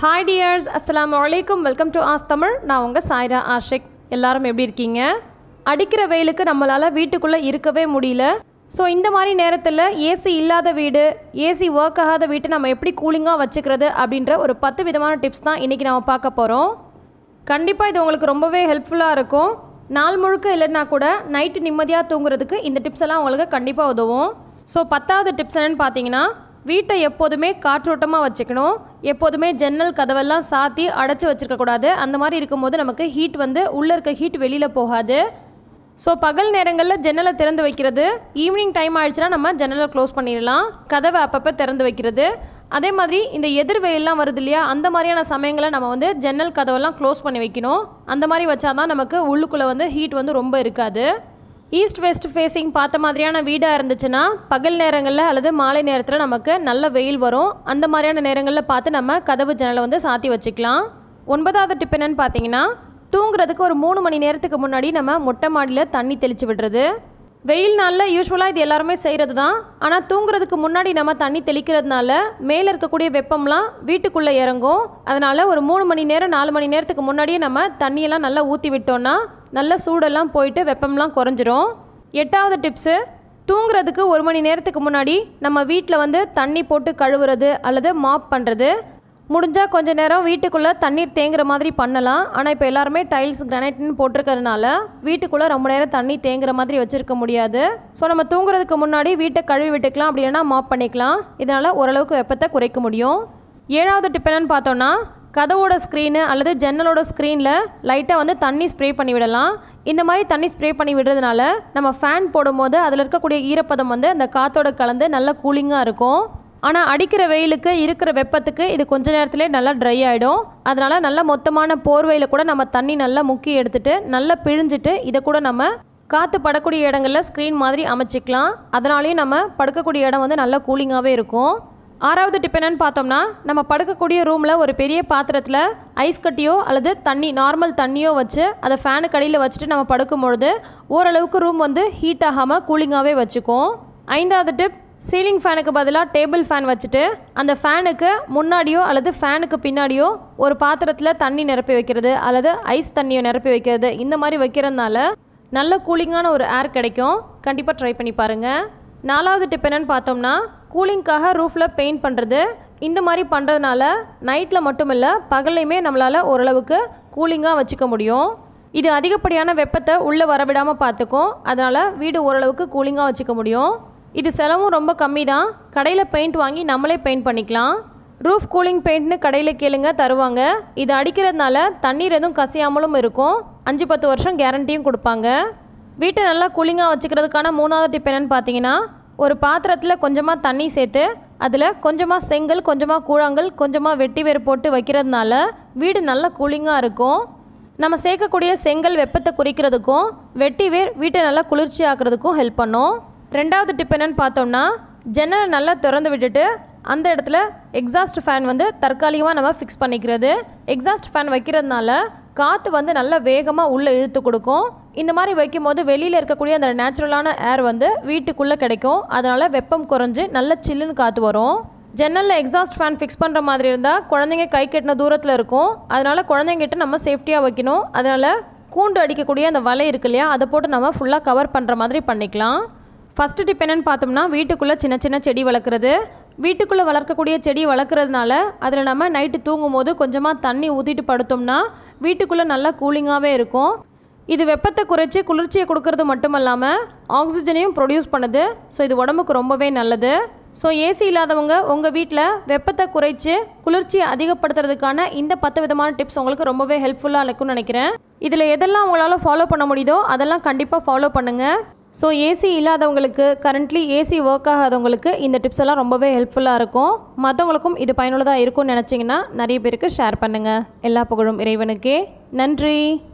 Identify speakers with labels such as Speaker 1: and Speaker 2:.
Speaker 1: hi tears அஸ்ஸலாமு அலைக்கும் welcome to as Tamil நான் உங்கள் சாய்ரா ஆஷிக் எல்லாரும் எப்படி இருக்கீங்க அடிக்கிற வெயிலுக்கு நம்மளால் வீட்டுக்குள்ளே இருக்கவே முடியல ஸோ இந்த மாதிரி நேரத்தில் ஏசி இல்லாத வீடு ஏசி ஒர்க் ஆகாத வீட்டை நம்ம எப்படி கூலிங்காக வச்சுக்கிறது அப்படின்ற ஒரு பத்து விதமான டிப்ஸ் தான் இன்றைக்கி நம்ம பார்க்க போகிறோம் கண்டிப்பாக இது உங்களுக்கு ரொம்பவே ஹெல்ப்ஃபுல்லாக இருக்கும் நாள் முழுக்க இல்லைன்னா கூட நைட்டு நிம்மதியாக தூங்குறதுக்கு இந்த டிப்ஸ் எல்லாம் உங்களுக்கு கண்டிப்பாக உதவும் ஸோ பத்தாவது டிப்ஸ் என்னென்னு பார்த்தீங்கன்னா வீட்டை எப்போதுமே காற்றோட்டமாக வச்சுக்கணும் எப்போதுமே ஜன்னல் கதவெல்லாம் சாத்தி அடைச்சி வச்சிருக்கக்கூடாது அந்த மாதிரி இருக்கும்போது நமக்கு ஹீட் வந்து உள்ளே இருக்க ஹீட் வெளியில் போகாது ஸோ பகல் நேரங்களில் ஜன்னலை திறந்து வைக்கிறது ஈவினிங் டைம் ஆயிடுச்சுன்னா நம்ம ஜன்னலை க்ளோஸ் பண்ணிடலாம் கதவை அப்பப்போ திறந்து வைக்கிறது அதே மாதிரி இந்த எதிர் வெயில்லாம் வருது இல்லையா அந்த மாதிரியான சமயங்களில் நம்ம வந்து ஜன்னல் கதவெல்லாம் க்ளோஸ் பண்ணி வைக்கணும் அந்த மாதிரி வச்சாதான் நமக்கு உள்ளுக்குள்ளே வந்து ஹீட் வந்து ரொம்ப இருக்காது ஈஸ்ட் வெஸ்ட் ஃபேஸிங் பார்த்த மாதிரியான வீடாக இருந்துச்சுன்னா பகல் நேரங்களில் அல்லது மாலை நேரத்தில் நமக்கு நல்ல வெயில் வரும் அந்த மாதிரியான நேரங்களில் பார்த்து நம்ம கதவு ஜன்னலை வந்து சாத்தி வச்சுக்கலாம் ஒன்பதாவது டிப் என்னன்னு பார்த்தீங்கன்னா தூங்குறதுக்கு ஒரு மூணு மணி நேரத்துக்கு முன்னாடி நம்ம மொட்டை மாடியில் தண்ணி தெளித்து விடுறது வெயில் நாளில் யூஸ்வலாக இது எல்லாருமே செய்கிறது தான் ஆனால் தூங்குறதுக்கு முன்னாடி நம்ம தண்ணி தெளிக்கிறதுனால மேலே இருக்கக்கூடிய வெப்பம்லாம் வீட்டுக்குள்ளே இறங்கும் அதனால் ஒரு மூணு மணி நேரம் நாலு மணி நேரத்துக்கு முன்னாடியே நம்ம தண்ணியெல்லாம் நல்லா ஊற்றி விட்டோம்னா நல்ல சூடெல்லாம் போயிட்டு வெப்பம்லாம் குறைஞ்சிரும் எட்டாவது டிப்ஸு தூங்குறதுக்கு ஒரு மணி நேரத்துக்கு முன்னாடி நம்ம வீட்டில் வந்து தண்ணி போட்டு கழுவுறது அல்லது மாப் பண்ணுறது முடிஞ்சால் கொஞ்ச நேரம் வீட்டுக்குள்ளே தண்ணீர் தேங்குற மாதிரி பண்ணலாம் ஆனால் இப்போ எல்லாருமே டைல்ஸ் கிரானைட்னு போட்டிருக்கறதுனால வீட்டுக்குள்ளே ரொம்ப நேரம் தண்ணி தேங்குற மாதிரி வச்சுருக்க முடியாது ஸோ நம்ம தூங்குறதுக்கு முன்னாடி வீட்டை கழுவி விட்டுக்கலாம் அப்படி இல்லைன்னா மாப் பண்ணிக்கலாம் இதனால் ஓரளவுக்கு வெப்பத்தை குறைக்க முடியும் ஏழாவது டிப் என்னன்னு பார்த்தோன்னா கதவோட ஸ்க்ரீனு அல்லது ஜன்னலோட ஸ்க்ரீனில் லைட்டாக வந்து தண்ணி ஸ்ப்ரே பண்ணி விடலாம் இந்த மாதிரி தண்ணி ஸ்ப்ரே பண்ணி விடுறதுனால நம்ம ஃபேன் போடும்போது அதில் இருக்கக்கூடிய ஈரப்பதம் வந்து அந்த காற்றோட கலந்து நல்ல கூலிங்காக இருக்கும் ஆனால் அடிக்கிற வெயிலுக்கு இருக்கிற வெப்பத்துக்கு இது கொஞ்ச நேரத்திலே நல்லா ட்ரை ஆகிடும் அதனால் நல்ல மொத்தமான போர்வையில் கூட நம்ம தண்ணி நல்லா முக்கி எடுத்துட்டு நல்லா பிழிஞ்சிட்டு இதை கூட நம்ம காற்று படக்கூடிய இடங்களில் ஸ்க்ரீன் மாதிரி அமைச்சிக்கலாம் அதனாலேயும் நம்ம படுக்கக்கூடிய இடம் வந்து நல்லா கூலிங்காகவே இருக்கும் ஆறாவது டிப் என்னன்னு பார்த்தோம்னா நம்ம படுக்கக்கூடிய ரூமில் ஒரு பெரிய பாத்திரத்தில் ஐஸ் கட்டியோ அல்லது தண்ணி நார்மல் தண்ணியோ வச்சு அதை ஃபேனுக்கு அடியில் வச்சுட்டு நம்ம படுக்கும்பொழுது ஓரளவுக்கு ரூம் வந்து ஹீட் ஆகாமல் கூலிங்காகவே வச்சுக்கும் ஐந்தாவது டிப் சீலிங் ஃபேனுக்கு பதிலாக டேபிள் ஃபேன் வச்சுட்டு அந்த ஃபேனுக்கு முன்னாடியோ அல்லது ஃபேனுக்கு பின்னாடியோ ஒரு பாத்திரத்தில் தண்ணி நிரப்பி வைக்கிறது அல்லது ஐஸ் தண்ணியை நிரப்பி வைக்கிறது இந்த மாதிரி வைக்கிறதுனால நல்ல கூலிங்கான ஒரு ஏர் கிடைக்கும் கண்டிப்பாக ட்ரை பண்ணி பாருங்கள் நாலாவது டிப் என்னன்னு பார்த்தோம்னா கூலிங்க்காக ரூஃபில் பெயிண்ட் பண்ணுறது இந்த மாதிரி பண்ணுறதுனால நைட்டில் மட்டும் இல்லை பகல்லையுமே நம்மளால் ஓரளவுக்கு கூலிங்காக வச்சுக்க முடியும் இது அதிகப்படியான வெப்பத்தை உள்ளே வரவிடாமல் பார்த்துக்கும் அதனால் வீடு ஓரளவுக்கு கூலிங்காக வச்சுக்க முடியும் இது செலவும் ரொம்ப கம்மி தான் கடையில் பெயிண்ட் வாங்கி நம்மளே பெயிண்ட் பண்ணிக்கலாம் ரூஃப் கூலிங் பெயிண்ட்னு கடையில் கேளுங்க தருவாங்க இது அடிக்கிறதுனால தண்ணீர் எதுவும் கசியாமலும் இருக்கும் அஞ்சு பத்து வருஷம் கேரண்டியும் கொடுப்பாங்க வீட்டை நல்லா கூலிங்காக வச்சுக்கிறதுக்கான மூணாவது டிப் என்னன்னு பார்த்தீங்கன்னா ஒரு பாத்திரத்தில் கொஞ்சமாக தண்ணி சேர்த்து அதில் கொஞ்சமாக செங்கல் கொஞ்சமாக கூழாங்கல் கொஞ்சமாக வெட்டி வேர் போட்டு வைக்கிறதுனால வீடு நல்லா கூலிங்காக இருக்கும் நம்ம சேர்க்கக்கூடிய செங்கல் வெப்பத்தை குறிக்கிறதுக்கும் வெட்டி வேர் வீட்டை நல்லா குளிர்ச்சி ஆக்குறதுக்கும் ஹெல்ப் பண்ணும் ரெண்டாவது டிப் என்னன்னு பார்த்தோம்னா ஜன்னலை நல்லா திறந்து விட்டுட்டு அந்த இடத்துல எக்ஸாஸ்ட் ஃபேன் வந்து தற்காலிகமாக நம்ம ஃபிக்ஸ் பண்ணிக்கிறது எக்ஸாஸ்ட் ஃபேன் வைக்கிறதுனால காற்று வந்து நல்லா வேகமாக உள்ளே இழுத்து கொடுக்கும் இந்த மாதிரி வைக்கும்போது வெளியில் இருக்கக்கூடிய அந்த நேச்சுரலான ஏர் வந்து வீட்டுக்குள்ளே கிடைக்கும் அதனால் வெப்பம் குறைஞ்சு நல்ல சில்லுன்னு காற்று வரும் ஜன்னலில் எக்ஸாஸ்ட் ஃபேன் ஃபிக்ஸ் பண்ணுற மாதிரி இருந்தால் குழந்தைங்க கை கட்டின தூரத்தில் இருக்கும் அதனால் குழந்தைங்கிட்ட நம்ம சேஃப்டியாக வைக்கணும் அதனால் கூண்டு அடிக்கக்கூடிய அந்த வலை இருக்கு இல்லையா அதை போட்டு நம்ம ஃபுல்லாக கவர் பண்ணுற மாதிரி பண்ணிக்கலாம் ஃபஸ்ட்டு டிப் என்னன்னு பார்த்தோம்னா வீட்டுக்குள்ளே சின்ன சின்ன செடி வளர்க்குறது வீட்டுக்குள்ளே வளர்க்கக்கூடிய செடி வளர்க்குறதுனால அதில் நம்ம நைட்டு தூங்கும் போது கொஞ்சமாக தண்ணி ஊற்றிட்டு படுத்தோம்னா வீட்டுக்குள்ளே நல்லா கூலிங்காகவே இருக்கும் இது வெப்பத்தை குறைச்சி குளிர்ச்சியை கொடுக்கறது மட்டும் இல்லாமல் ஆக்சிஜனையும் ப்ரொடியூஸ் பண்ணுது ஸோ இது உடம்புக்கு ரொம்பவே நல்லது ஸோ ஏசி இல்லாதவங்க உங்கள் வீட்டில் வெப்பத்தை குறைச்சி குளிர்ச்சியை அதிகப்படுத்துறதுக்கான இந்த பத்து விதமான டிப்ஸ் உங்களுக்கு ரொம்பவே ஹெல்ப்ஃபுல்லாக இருக்கும்னு நினைக்கிறேன் இதில் எதெல்லாம் உங்களால் ஃபாலோ பண்ண முடியுதோ அதெல்லாம் கண்டிப்பாக ஃபாலோ பண்ணுங்கள் ஸோ ஏசி இல்லாதவங்களுக்கு கரண்ட்லி ஏசி ஒர்க் ஆகாதவங்களுக்கு இந்த டிப்ஸ் எல்லாம் ரொம்பவே ஹெல்ப்ஃபுல்லாக இருக்கும் மற்றவங்களுக்கும் இது பயனுள்ளதாக இருக்கும்னு நினச்சிங்கன்னா நிறைய பேருக்கு ஷேர் பண்ணுங்கள் எல்லா புகழும் இறைவனுக்கே நன்றி